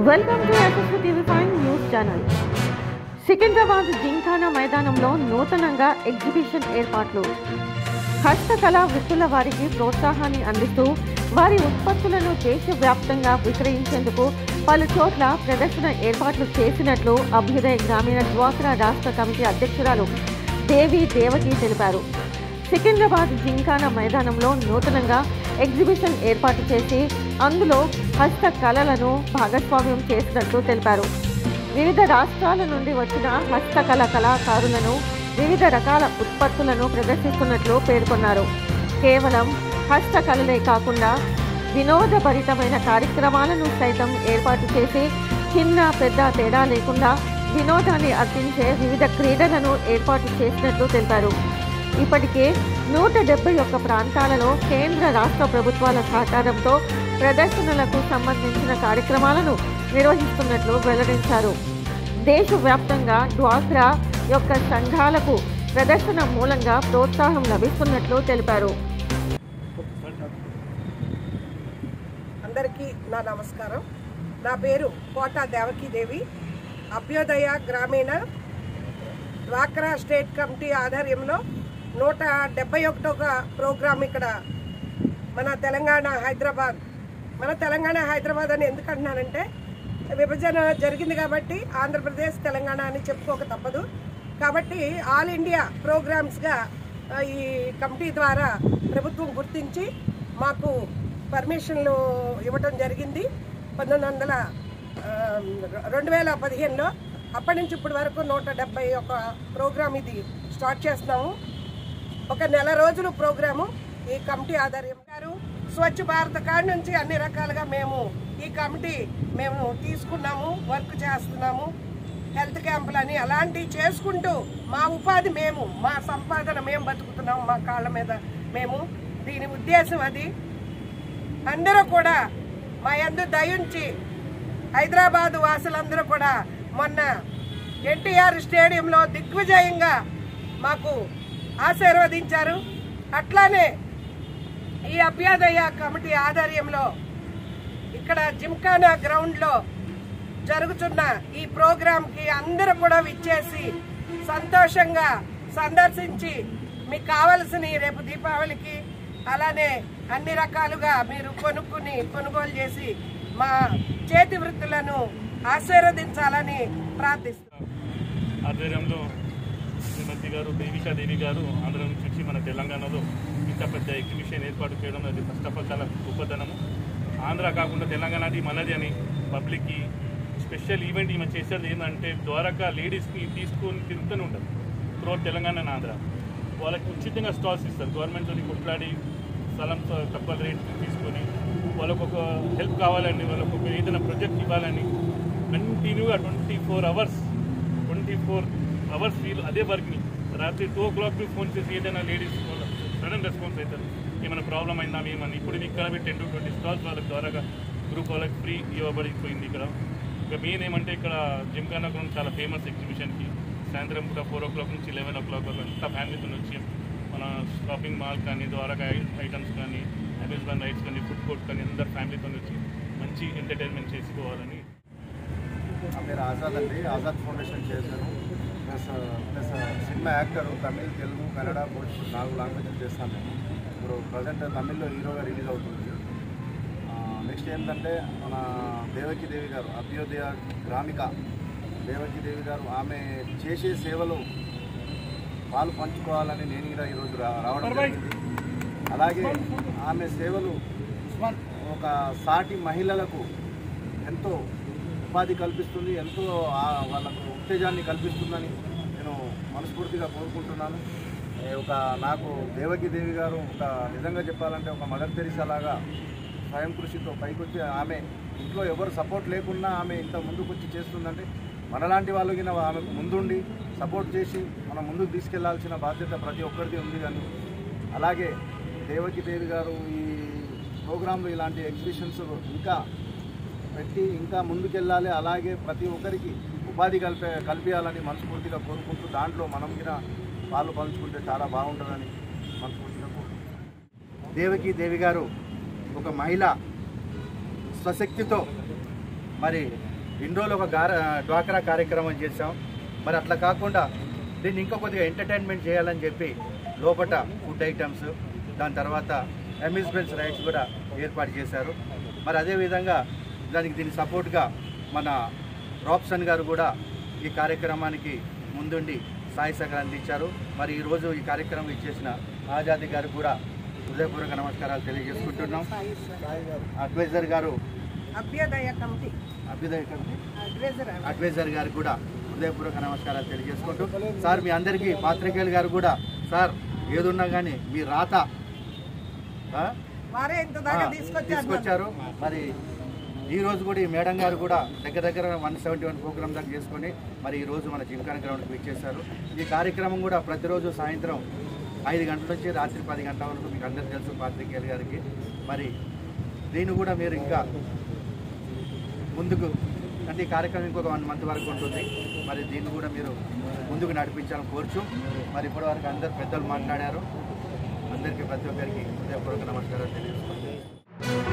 welcome to SSV TV five news channel Secunderabad Gymkhana మైదానంలో నూతనంగా exhibition ఏర్పాట్లు హస్తకళ వృత్తుల వారికి ప్రోత్సాహాన్ని అందిస్తూ వారి ఉత్పత్తులను దేశవ్యాప్తంగా విక్రయించేందుకు పలు చోట్ల ప్రదర్శన ఏర్పాట్లు చేసినట్లు అభ్యుదయ గ్రామీణ డ్వాక్రా రాష్ట్ర కమిటీ అధ్యక్షురాలు దేవి దేవకి తెలిపారు సికింద్రాబాద్ జింకానా మైదానంలో నూతనంగా ఎగ్జిబిషన్ ఏర్పాటు చేసి అందులో హస్త కళలను భాగస్వామ్యం చేసినట్లు తెలిపారు వివిధ రాష్ట్రాల నుండి వచ్చిన హస్తకళ కళాకారులను వివిధ రకాల ఉత్పత్తులను ప్రదర్శిస్తున్నట్లు పేర్కొన్నారు కేవలం హస్తకళలే కాకుండా వినోదభరితమైన కార్యక్రమాలను సైతం ఏర్పాటు చేసి చిన్న పెద్ద తేడా లేకుండా వినోదాన్ని అర్పించే వివిధ క్రీడలను ఏర్పాటు చేసినట్లు తెలిపారు ఇప్పటికే నూట డెబ్బై ఒక్క ప్రాంతాలలో కేంద్ర రాష్ట్ర ప్రభుత్వాల సహకారంతో ప్రదర్శనలకు సంబంధించిన కార్యక్రమాలను నిర్వహిస్తున్నట్లు వెల్లడించారు దేశవ్యాప్తంగా డ్వాక్రా యొక్క సంఘాలకు ప్రదర్శన మూలంగా ప్రోత్సాహం లభిస్తున్నట్లు తెలిపారు అందరికీ నా నమస్కారం నా పేరు కోట దేవకీదేవి అభ్యోదయ గ్రామీణ డ్వాక్రా స్టేట్ కమిటీ ఆధ్వర్యంలో నూట డెబ్బై ఒకటొక ప్రోగ్రాం ఇక్కడ మన తెలంగాణ హైదరాబాద్ మన తెలంగాణ హైదరాబాద్ అని ఎందుకు అంటున్నానంటే విభజన జరిగింది కాబట్టి ఆంధ్రప్రదేశ్ తెలంగాణ అని చెప్పుకోక తప్పదు కాబట్టి ఆల్ ఇండియా ప్రోగ్రామ్స్గా ఆ, ఈ కమిటీ ద్వారా ప్రభుత్వం గుర్తించి మాకు పర్మిషన్లు ఇవ్వడం జరిగింది పంతొమ్మిది వందల ఆ, రెండు వేల పదిహేనులో అప్పటి నుంచి ఇప్పటి వరకు నూట డెబ్బై ఒక ప్రోగ్రామ్ ఇది స్టార్ట్ చేస్తున్నాము ఒక నెల రోజులు ప్రోగ్రాము ఈ కమిటీ ఆధ్వర్యం గారు స్వచ్ఛ భారత్ కాడి నుంచి అన్ని రకాలుగా మేము ఈ కమిటీ మేము తీసుకున్నాము వర్క్ చేస్తున్నాము హెల్త్ క్యాంపులని అలాంటివి చేసుకుంటూ మా ఉపాధి మేము మా సంపాదన మేము బతుకుతున్నాము మా కాళ్ళ మీద మేము దీని ఉద్దేశం అది అందరూ కూడా మా యందు దయుంచి హైదరాబాద్ వాసులందరూ కూడా మొన్న ఎన్టీఆర్ స్టేడియంలో దిగ్విజయంగా మాకు ఆశీర్వదించారు అట్లానే ఈ అభ్యాదయ కమిటీ ఆధ్వర్యంలో ఇక్కడ జిమ్ఖానా గ్రౌండ్లో జరుగుతున్న ఈ ప్రోగ్రాంకి అందరూ కూడా విచ్చేసి సంతోషంగా సందర్శించి మీకు కావలసిన రేపు దీపావళికి అలానే అన్ని రకాలుగా మీరు కొనుక్కుని కొనుగోలు చేసి మా చేతి వృత్తులను ఆశీర్వదించాలని ప్రార్థిస్తున్నాను ఆధ్వర్యంలో శ్రీమతి గారు దేవికా దేవి గారు ఆంధ్ర నుంచి వచ్చి మన తెలంగాణలో ఇంత పెద్ద ఎగ్జిబిషన్ ఏర్పాటు చేయడం అది ఫస్ట్ ఆఫ్ ఆల్ చాలా గొప్పతనము ఆంధ్ర కాకుండా తెలంగాణ అది మనది అని పబ్లిక్కి స్పెషల్ ఈవెంట్ ఈమె చేసేది ఏంటంటే ద్వారకా లేడీస్ని తీసుకొని తిరుగుతూనే ఉంటారు త్రూఅవుట్ తెలంగాణ అండ్ ఆంధ్ర వాళ్ళకి ఉచితంగా స్టాల్స్ ఇస్తారు గవర్నమెంట్తో కొట్లాడి స్థలం తక్కువ రేట్ తీసుకొని వాళ్ళకు ఒక హెల్ప్ కావాలని వాళ్ళకు ఒక ఏదైనా ప్రాజెక్ట్ ఇవ్వాలని కంటిన్యూగా twenty four hours twenty four hours వీళ్ళు అదే వర్క్ని రాత్రి టూ ఓ క్లాక్కి ఫోన్ చేసి ఏదైనా లేడీస్ సడన్ రెస్పాన్స్ అవుతారు ఏమైనా ప్రాబ్లం అయిందా ఏమని ఇప్పుడు ఇక్కడ టెన్ టు ట్వంటీ స్టాల్స్ వాళ్ళకి ద్వారాగా గ్రూప్ వాళ్ళకి ఫ్రీ ఇవ్వబడిపోయింది ఇక్కడ ఇక మెయిన్ ఏమంటే ఇక్కడ జిమ్ఖానా గ్రౌండ్ చాలా ఫేమస్ ఎగ్జిబిషన్కి సాయంత్రం కూడా ఫోర్ ఓ క్లాక్ నుంచి లెవెన్ ఓ క్లాక్ వరకు అంతా ఫ్యామిలీతో వచ్చి మన షాపింగ్ మాల్ కానీ ద్వారకా ఐటమ్స్ కానీ అమ్యూజ్మెంట్ రైడ్స్ కానీ ఫుడ్ కోర్ట్ కానీ అందరు ఫ్యామిలీతో వచ్చి మంచి ఎంటర్టైన్మెంట్ చేసుకోవాలని నా పేరు ఆజాద్ అండి ఆజాద్ ఫౌండేషన్ చేశాను ప్లస్ ప్లస్ సినిమా యాక్టర్ తమిళ్ తెలుగు కన్నడ భోజ్పూర్ నాలుగు లాంగ్వేజ్లు చేస్తాను నేను ఇప్పుడు ప్రజెంట్ తమిళ్లో హీరోగా రిలీజ్ అవుతుంది నెక్స్ట్ ఏంటంటే మన దేవకి దేవి గారు అభ్యోదయ గ్రామిక దేవకి దేవి గారు ఆమె చేసే సేవలు పాలు పంచుకోవాలని నేను కూడా ఈరోజు రా- రావడం జరిగింది అలాగే ఆమె సేవలు ఒక సాటి మహిళలకు ఎంతో ఉపాధి కల్పిస్తుంది ఎంతో ఆ- వాళ్ళకు ఉత్తేజాన్ని కల్పిస్తుందని నేను మనస్ఫూర్తిగా కోరుకుంటున్నాను ఏ ఒక నాకు దేవకి దేవి గారు ఒక నిజంగా చెప్పాలంటే ఒక మదర్ తెరిసా లాగా స్వయం కృషితో పైకొచ్చి ఆమె ఇంట్లో ఎవరు సపోర్ట్ లేకున్నా ఆమె ఇంత ముందుకొచ్చి చేస్తుందంటే మనలాంటి వాళ్ళు కింద ఆమెకు ముందుండి సపోర్ట్ చేసి మనం ముందుకు తీసుకెళ్లాల్సిన బాధ్యత ప్రతి ఒక్కరిది ఉంది కానీ అలాగే దేవకి దేవి గారు ఈ ప్రోగ్రాంలు ఇలాంటి ఎగ్జిబిషన్స్ ఇంకా పెట్టి ఇంకా ముందుకెళ్ళాలి అలాగే ప్రతి ఒక్కరికి ఉపాధి కల్పే కల్పించాలని మనస్ఫూర్తిగా కోరుకుంటూ దాంట్లో మనం కూడా పాలు పంచుకుంటే చాలా బాగుంటుందని మనస్ఫూర్తిగా కోరుకుంటున్నాను దేవకి దేవి గారు ఒక మహిళ స్వశక్తితో మరి ఇన్ని రోజులు ఒక గార డ్వాక్రా కార్యక్రమం చేసాం మరి అట్లా కాకుండా దీన్ని ఇంకా కొద్దిగా ఎంటర్టైన్మెంట్ చేయాలని చెప్పి లోపట ఫుడ్ ఐటమ్స్ దాని తర్వాత అమ్యూజ్మెంట్స్ రైడ్స్ కూడా ఏర్పాటు చేశారు మరి అదేవిధంగా దానికి దీనికి సపోర్ట్గా మన రాప్సన్ గారు కూడా ఈ కార్యక్రమానికి ముందుండి సాయి సహకారం అందించారు మరి ఈరోజు ఈ కార్యక్రమం ఇచ్చేసిన ఆజాదీ గారు కూడా హృదయపూర్వక నమస్కారాలు తెలియజేసుకుంటున్నాం అడ్వైజర్ గారు అభ్యుదయ కమిటీ అభ్యుదయ కమిటీ అడ్వైజర్ అడ్వైజర్ గారు కూడా హృదయపూర్వక నమస్కారాలు తెలియజేసుకుంటూ సార్ మీ అందరికీ పాత్రికేయులు గారు కూడా సార్ ఏదున్నా కానీ మీ రాత ఆ, వారే ఇంత ఆ, దాకా తీసుకొచ్చారు తీసుకొచ్చారు మరి ఈ రోజు కూడా ఈ మేడం గారు కూడా దగ్గర దగ్గర వన్ సెవెంటీ వన్ ప్రోగ్రామ్ దాకా చేసుకొని మరి ఈ రోజు మన జిమ్ఖాన్ గ్రౌండ్కి ఇచ్చేశారు ఈ కార్యక్రమం కూడా ప్రతిరోజు సాయంత్రం ఐదు గంటల నుంచి రాత్రి పది గంటల వరకు మీకు అందరికీ తెలుసు పాత్రికేయులు గారికి మరి దీన్ని కూడా మీరు ఇంకా ముందుకు అంటే ఈ కార్యక్రమం ఇంకొక వన్ మంత్ వరకు ఉంటుంది మరి దీన్ని కూడా మీరు ముందుకు నడిపించాలని కోరుచు మరి ఇప్పటివరకు అందరు పెద్దలు మాట్లాడారు అందరికీ ప్రతి ఒక్కరికి హృదయపూర్వక నమస్కారాలు తెలియజేస్తున్నాను